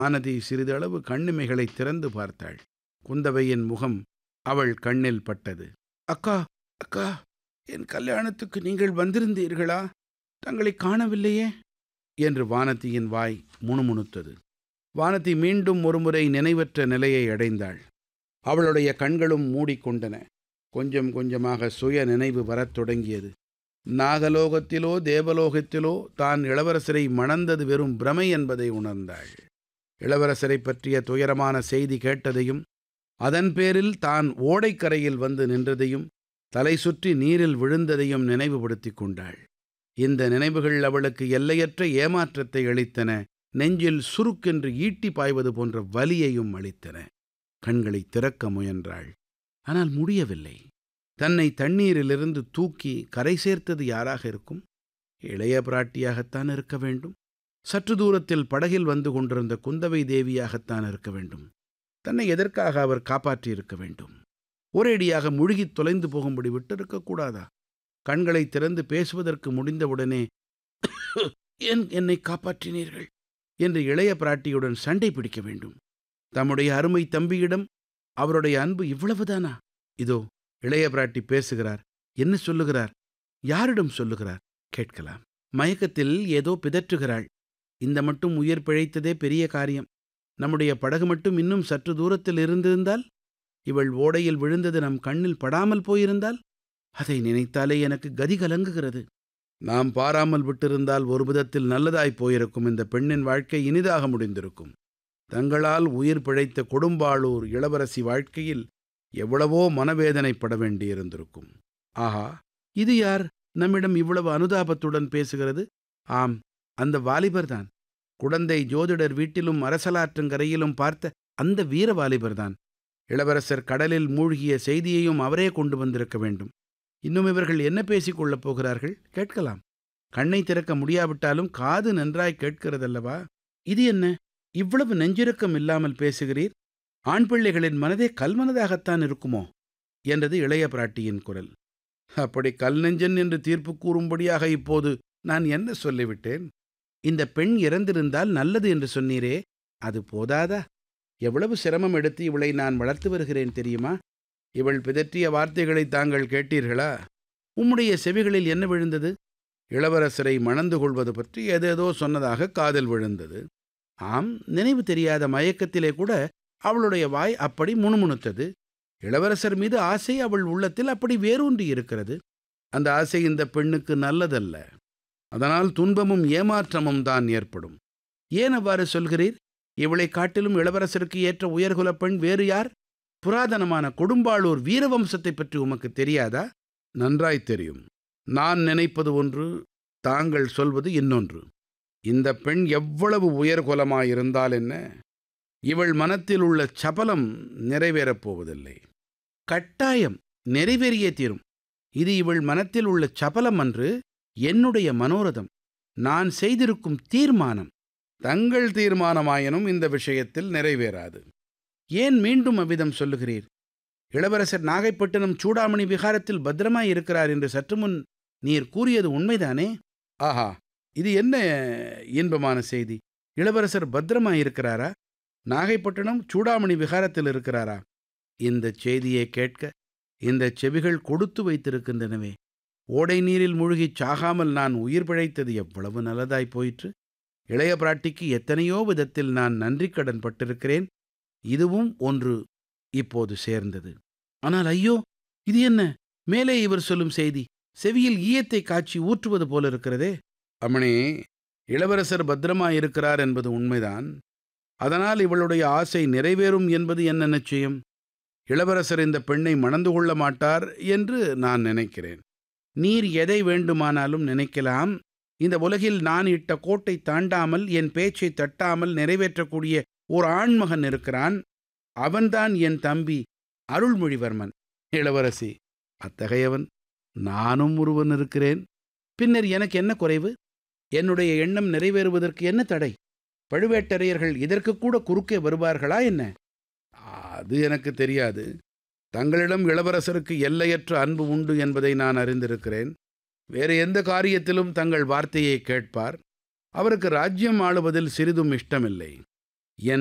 வானதி சிறிதளவு கண்ணிமைகளை திறந்து பார்த்தாள் குந்தவையின் முகம் அவள் கண்ணில் பட்டது அக்கா அக்கா என் கல்யாணத்துக்கு நீங்கள் வந்திருந்தீர்களா தங்களை காணவில்லையே என்று வானதியின் வாய் முணுமுணுத்தது வானதி மீண்டும் ஒருமுறை நினைவற்ற நிலையை அடைந்தாள் அவளுடைய கண்களும் மூடிக்கொண்டன கொஞ்சம் கொஞ்சமாக சுய நினைவு வரத் தொடங்கியது நாகலோகத்திலோ தேவலோகத்திலோ தான் இளவரசரை மணந்தது வெறும் பிரமை என்பதை உணர்ந்தாள் இளவரசரை பற்றிய துயரமான செய்தி கேட்டதையும் அதன் பேரில் தான் ஓடைக்கரையில் வந்து நின்றதையும் தலை சுற்றி நீரில் விழுந்ததையும் நினைவுபடுத்திக் கொண்டாள் இந்த நினைவுகள் அவளுக்கு எல்லையற்ற ஏமாற்றத்தை அளித்தன நெஞ்சில் சுருக்கென்று ஈட்டி பாய்வது போன்ற வலியையும் அளித்தன கண்களை திறக்க முயன்றாள் ஆனால் முடியவில்லை தன்னை தண்ணீரிலிருந்து தூக்கி கரை சேர்த்தது யாராக இருக்கும் இளைய பிராட்டியாகத்தான் இருக்க வேண்டும் சற்று தூரத்தில் படகில் வந்து கொண்டிருந்த குந்தவை தேவியாகத்தான் இருக்க வேண்டும் தன்னை எதற்காக அவர் காப்பாற்றியிருக்க வேண்டும் ஒரேடியாக முழுகித் தொலைந்து போகும்படி விட்டிருக்க கூடாதா கண்களை திறந்து பேசுவதற்கு முடிந்தவுடனே ஏன் என்னை காப்பாற்றினீர்கள் என்று இளைய பிராட்டியுடன் சண்டை பிடிக்க வேண்டும் தம்முடைய அருமை தம்பியிடம் அவருடைய அன்பு இவ்வளவுதானா இதோ இளைய பிராட்டி பேசுகிறார் என்ன சொல்லுகிறார் யாரிடம் சொல்லுகிறார் கேட்கலாம் மயக்கத்தில் ஏதோ பிதற்றுகிறாள் இந்த மட்டும் உயிர் பிழைத்ததே பெரிய காரியம் நம்முடைய படகு மட்டும் இன்னும் சற்று தூரத்தில் இருந்திருந்தால் இவள் ஓடையில் விழுந்தது நம் கண்ணில் படாமல் போயிருந்தால் அதை நினைத்தாலே எனக்கு கதி கலங்குகிறது நாம் பாராமல் விட்டிருந்தால் ஒரு விதத்தில் நல்லதாய் போயிருக்கும் இந்த பெண்ணின் வாழ்க்கை இனிதாக முடிந்திருக்கும் தங்களால் உயிர் பிழைத்த கொடும்பாளூர் இளவரசி வாழ்க்கையில் எவ்வளவோ மனவேதனைப்பட வேண்டியிருந்திருக்கும் ஆஹா இது யார் நம்மிடம் இவ்வளவு அனுதாபத்துடன் பேசுகிறது ஆம் அந்த வாலிபர்தான் குடந்தை ஜோதிடர் வீட்டிலும் அரசலாற்றங்கரையிலும் பார்த்த அந்த வீர வாலிபர்தான் இளவரசர் கடலில் மூழ்கிய செய்தியையும் அவரே கொண்டு வந்திருக்க வேண்டும் இன்னும் இவர்கள் என்ன பேசிக் கொள்ளப் போகிறார்கள் கேட்கலாம் கண்ணை திறக்க முடியாவிட்டாலும் காது நன்றாய் கேட்கிறதல்லவா இது என்ன இவ்வளவு நெஞ்சிரக்கம் இல்லாமல் பேசுகிறீர் ஆண் பிள்ளைகளின் மனதே கல்மனதாகத்தான் இருக்குமோ என்றது இளைய பிராட்டியின் குரல் அப்படி கல் நெஞ்சன் என்று தீர்ப்பு கூறும்படியாக இப்போது நான் என்ன சொல்லிவிட்டேன் இந்த பெண் இறந்திருந்தால் நல்லது என்று சொன்னீரே அது போதாதா எவ்வளவு சிரமம் எடுத்து இவளை நான் வளர்த்து வருகிறேன் தெரியுமா இவள் பிதற்றிய வார்த்தைகளை தாங்கள் கேட்டீர்களா உம்முடைய செவிகளில் என்ன விழுந்தது இளவரசரை மணந்து கொள்வது பற்றி ஏதேதோ சொன்னதாக காதில் விழுந்தது ஆம் நினைவு தெரியாத மயக்கத்திலே கூட அவளுடைய வாய் அப்படி முணுமுணுத்தது இளவரசர் மீது ஆசை அவள் உள்ளத்தில் அப்படி வேரூன்றி இருக்கிறது அந்த ஆசை இந்த பெண்ணுக்கு நல்லதல்ல அதனால் துன்பமும் ஏமாற்றமும் தான் ஏற்படும் ஏன் அவ்வாறு சொல்கிறீர் இவளை காட்டிலும் இளவரசருக்கு ஏற்ற உயர்குலப் பெண் வேறு யார் புராதனமான கொடும்பாளூர் வீரவம்சத்தை பற்றி உமக்கு தெரியாதா நன்றாய் தெரியும் நான் நினைப்பது ஒன்று தாங்கள் சொல்வது இன்னொன்று இந்த பெண் எவ்வளவு உயர்குலமாயிருந்தால் என்ன இவள் மனத்தில் உள்ள சபலம் நிறைவேறப் போவதில்லை கட்டாயம் நிறைவேறியே தீரும் இது இவள் மனத்தில் உள்ள சபலம் அன்று என்னுடைய மனோரதம் நான் செய்திருக்கும் தீர்மானம் தங்கள் தீர்மானமாயினும் இந்த விஷயத்தில் நிறைவேறாது ஏன் மீண்டும் அவ்விதம் சொல்லுகிறீர் இளவரசர் நாகைப்பட்டினம் சூடாமணி விகாரத்தில் பத்திரமாய் இருக்கிறார் என்று சற்று முன் நீர் கூறியது உண்மைதானே ஆஹா இது என்ன இன்பமான செய்தி இளவரசர் பத்திரமாய் இருக்கிறாரா நாகைப்பட்டினம் சூடாமணி விகாரத்தில் இருக்கிறாரா இந்த செய்தியை கேட்க இந்த செவிகள் கொடுத்து வைத்திருக்கின்றனவே ஓடை நீரில் மூழ்கிச் சாகாமல் நான் உயிர் பிழைத்தது எவ்வளவு நல்லதாய் போயிற்று இளைய பிராட்டிக்கு எத்தனையோ விதத்தில் நான் நன்றி கடன் பட்டிருக்கிறேன் இதுவும் ஒன்று இப்போது சேர்ந்தது ஆனால் ஐயோ இது என்ன மேலே இவர் சொல்லும் செய்தி செவியில் ஈயத்தை காய்ச்சி ஊற்றுவது போல இருக்கிறதே அம்மணி இளவரசர் பத்திரமாயிருக்கிறார் என்பது உண்மைதான் அதனால் இவளுடைய ஆசை நிறைவேறும் என்பது என்ன நிச்சயம் இளவரசர் இந்த பெண்ணை மணந்து கொள்ள மாட்டார் என்று நான் நினைக்கிறேன் நீர் எதை வேண்டுமானாலும் நினைக்கலாம் இந்த உலகில் நான் இட்ட கோட்டை தாண்டாமல் என் பேச்சை தட்டாமல் நிறைவேற்றக்கூடிய ஒரு ஆண்மகன் இருக்கிறான் அவன்தான் என் தம்பி அருள்மொழிவர்மன் இளவரசி அத்தகையவன் நானும் ஒருவன் இருக்கிறேன் பின்னர் எனக்கு என்ன குறைவு என்னுடைய எண்ணம் நிறைவேறுவதற்கு என்ன தடை பழுவேட்டரையர்கள் இதற்கு கூட குறுக்கே வருவார்களா என்ன அது எனக்கு தெரியாது தங்களிடம் இளவரசருக்கு எல்லையற்ற அன்பு உண்டு என்பதை நான் அறிந்திருக்கிறேன் வேறு எந்த காரியத்திலும் தங்கள் வார்த்தையை கேட்பார் அவருக்கு ராஜ்யம் ஆளுவதில் சிறிதும் இஷ்டமில்லை